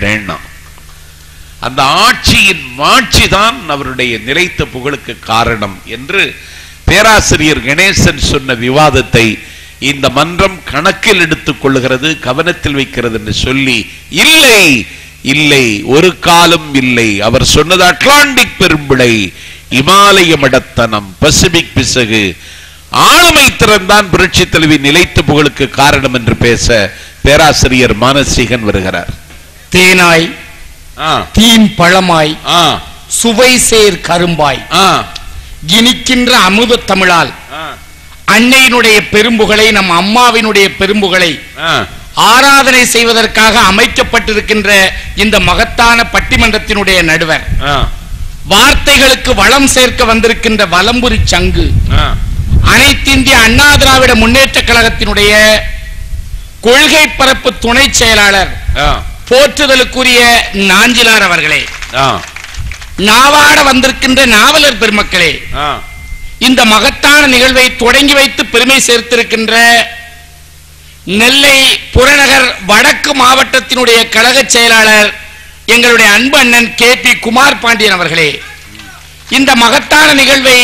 விட்டுட்டேன்னா அந்த ஆட்சியின் மாட்சி தான் அவருடைய நிலைத்த புகழுக்கு காரணம் என்று பேராசிரியர் கணேசன் சொன்ன விவாதத்தை இந்த மன்றம் கணக்கில் எடுத்துக் கொள்ளுகிறது கவனத்தில் வைக்கிறது என்று சொல்லி இல்லை இல்லை ஒரு காலம் இல்லை அவர் சொன்னது அட்லாண்டிக் பெரும்பிழை இமாலய மடத்தனம் பசிபிக் பிசகு ஆளுமை திறன்தான் புரட்சி தலைவி நிலைத்த புகழுக்கு காரணம் என்று பேச பேராசிரியர் மானசீகன் வருகிறார் தேனாய் ஆ, தீன் பழமாய் ஆ, சுவை சேர் கரும்பாய் ஆ, இனிக்கின்ற அமுத தமிழால் ஆ, அன்னையினுடைய பெரும்புகளை நம் அம்மாவினுடைய பெரும்புகளை ஆ. ஆராதனை செய்வதற்காக அமைக்கப்பட்டிருக்கின்ற இந்த மகத்தான பட்டிமன்றத்தினுடைய நடுவர் ஆ, வார்த்தைகளுக்கு வளம் சேர்க்க வந்திருக்கின்ற வலம்புரி சங்கு ஆ. அனைத்திந்திய அண்ணா திராவிட முன்னேற்ற கழகத்தினுடைய கொள்கை பரப்பு துணை செயலாளர் ஆ, போற்றுதலுக்குரிய நாஞ்சிலார் அவர்களே ஆ, நாவாட வந்திருக்கின்ற நாவலர் பெருமக்களே ஆ. இந்த மகத்தான நிகழ்வை தொடங்கி வைத்து பெருமை சேர்த்திருக்கின்ற நெல்லை புறநகர் வடக்கு மாவட்டத்தினுடைய கழக செயலாளர் எங்களுடைய அன்பு அண்ணன் கே பி குமார் பாண்டியன் அவர்களே இந்த மகத்தான நிகழ்வை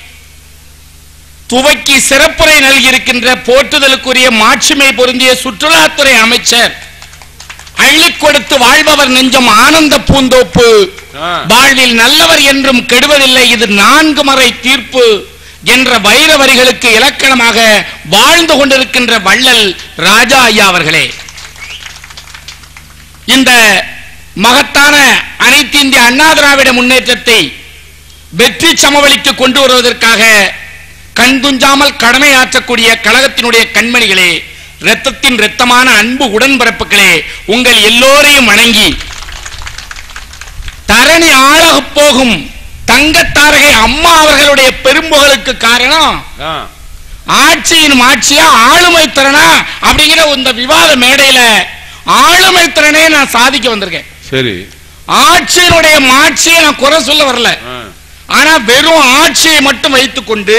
துவக்கி சிறப்புரை நல்கியிருக்கின்ற போற்றுதலுக்குரிய மாட்சிமை பொருந்திய சுற்றுலாத்துறை அமைச்சர் அள்ளிக் கொடுத்து வாழ்பவர் நெஞ்சம் ஆனந்த பூந்தோப்பு ஆ. வாழ்வில் நல்லவர் என்றும் கெடுவதில்லை இது நான்கு மறை தீர்ப்பு என்ற வைர வரிகளுக்கு இலக்கணமாக வாழ்ந்து கொண்டிருக்கின்ற வள்ளல் ராஜா ஐயா அவர்களே இந்த மகத்தான அனைத்து இந்திய அண்ணா திராவிட முன்னேற்றத்தை வெற்றி சமவெளிக்கு கொண்டு வருவதற்காக கண் துஞ்சாமல் கடமையாற்றக்கூடிய கழகத்தினுடைய கண்மணிகளே இரத்தத்தின் இரத்தமான அன்பு உடன்பிறப்புகளே உங்கள் எல்லோரையும் வணங்கி தரணி ஆளகப் போகும் தங்கத்தாரகை அம்மா அவர்களுடைய பெரும்புகளுக்கு காரணம் ஆ. ஆட்சியின் ஆட்சியா ஆளுமை திறனா அப்படிங்கிற இந்த விவாத மேடையில ஆளுமை திறனே நான் சாதிக்க வந்திருக்கேன் சரி ஆட்சியினுடைய மாட்சியை நான் குறை சொல்ல வரல ஆ. ஆனா வெறும் ஆட்சியை மட்டும் வைத்துக்கொண்டு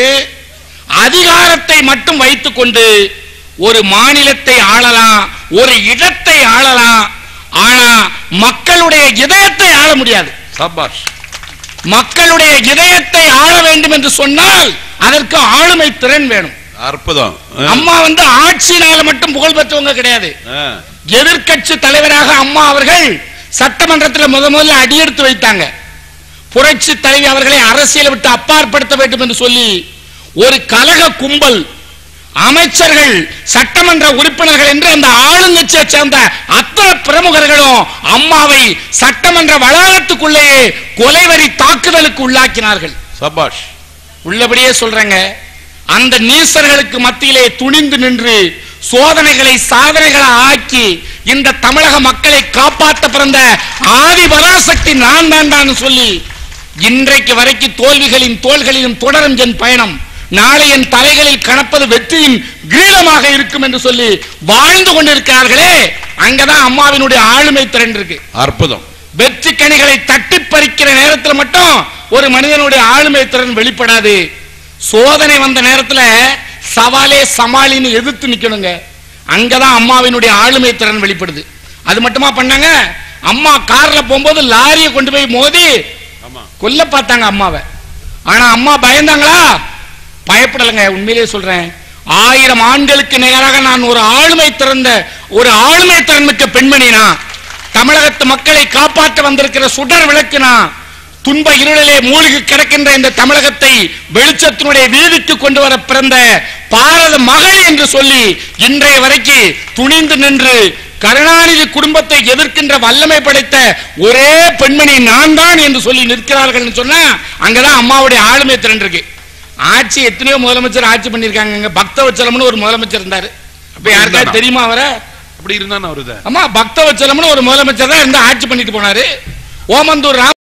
அதிகாரத்தை மட்டும் வைத்துக்கொண்டு ஒரு மாநிலத்தை ஆளலாம் ஒரு இடத்தை ஆளலாம் ஆனா மக்களுடைய இதயத்தை ஆள முடியாது சபாஷ் மக்களுடைய இதயத்தை ஆள வேண்டும் என்று சொன்னால் அதற்கு ஆளுமை திறன் வேணும் அற்புதம் ஆ. அம்மா வந்து ஆட்சியினால மட்டும் புகழ் பெற்றவங்க கிடையாது ஆ. எதிர்க்கட்சி தலைவராக அம்மா அவர்கள் சட்டமன்றத்தில் முத முதல்ல அடியெடுத்து வைத்தாங்க புரட்சி தலைவி அவர்களை அரசியலை விட்டு அப்பாற்படுத்த வேண்டும் என்று சொல்லி ஒரு கலக கும்பல் அமைச்சர்கள் சட்டமன்ற உறுப்பினர்கள் என்று அந்த ஆளுங்கட்சியை சேர்ந்த அத்தனை பிரமுகர்களும் அம்மாவை சட்டமன்ற வளாகத்துக்குள்ளேயே கொலைவரி தாக்குதலுக்கு உள்ளாக்கினார்கள் சபாஷ் உள்ளபடியே சொல்றேங்க அந்த நீசர்களுக்கு மத்தியிலே துணிந்து நின்று சோதனைகளை சாதனைகளை ஆக்கி இந்த தமிழக மக்களை காப்பாற்ற பிறந்த ஆதி பராசக்தி நான் தாண்டான்னு சொல்லி இன்றைக்கு வரைக்கும் தோல்விகளின் தோள்களிலும் தொடரும் என் பயணம் நாளை என் தலைகளில் கணப்பது வெற்றியின் கிரீடமாக இருக்கும் என்று சொல்லி வாழ்ந்து கொண்டிருக்கிறார்களே அங்கதான் அம்மாவினுடைய ஆளுமை திறன் இருக்கு அற்புதம் வெற்றி கனிகளை தட்டி பறிக்கிற நேரத்தில் மட்டும் ஒரு மனிதனுடைய ஆளுமை திறன் வெளிப்படாது சோதனை வந்த நேரத்துல சவாலே சமாளின்னு எதிர்த்து நிக்கணுங்க அங்கதான் அம்மாவினுடைய ஆளுமை திறன் வெளிப்படுது அது மட்டுமா பண்ணாங்க அம்மா கார்ல போகும்போது லாரியை கொண்டு போய் மோதி ஆமா கொல்ல பார்த்தாங்க அம்மாவை ஆனா அம்மா பயந்தாங்களா பயப்படலைங்க உண்மையிலேயே சொல்றேன் ஆயிரம் ஆண்களுக்கு நிகராக நான் ஒரு ஆளுமை திறந்த ஒரு ஆளுமை திறன்மிக்க பெண்மணி நான் தமிழகத்து மக்களை காப்பாற்ற வந்திருக்கிற சுடர் விளக்கு நான் துன்ப இருளிலே மூழ்கி கிடக்கின்ற இந்த தமிழகத்தை வெளிச்சத்தினுடைய வீதிக்கு கொண்டு வர பிறந்த பாரத மகள் என்று சொல்லி இன்றைய வரைக்கும் துணிந்து நின்று கருணாநிதி குடும்பத்தை எதிர்க்கின்ற வல்லமை படைத்த ஒரே பெண்மணி நான் தான் என்று சொல்லி நிற்கிறார்கள் சொன்னா அங்கதான் அம்மாவுடைய ஆளுமை திறன் இருக்கு ஆட்சி எத்தனையோ முதலமைச்சர் ஆட்சி பண்ணிருக்காங்க பக்தவச்சலம்னு ஒரு முதலமைச்சர் இருந்தாரு அப்ப யாருக்காவது தெரியுமா அவரை அப்படி இருந்தா வருத அம்மா பக்தவச்சலம்னு ஒரு முதலமைச்சர் தான் இருந்து ஆட்சி பண்ணிட்டு போனாரு ஓமந்தூர் ராம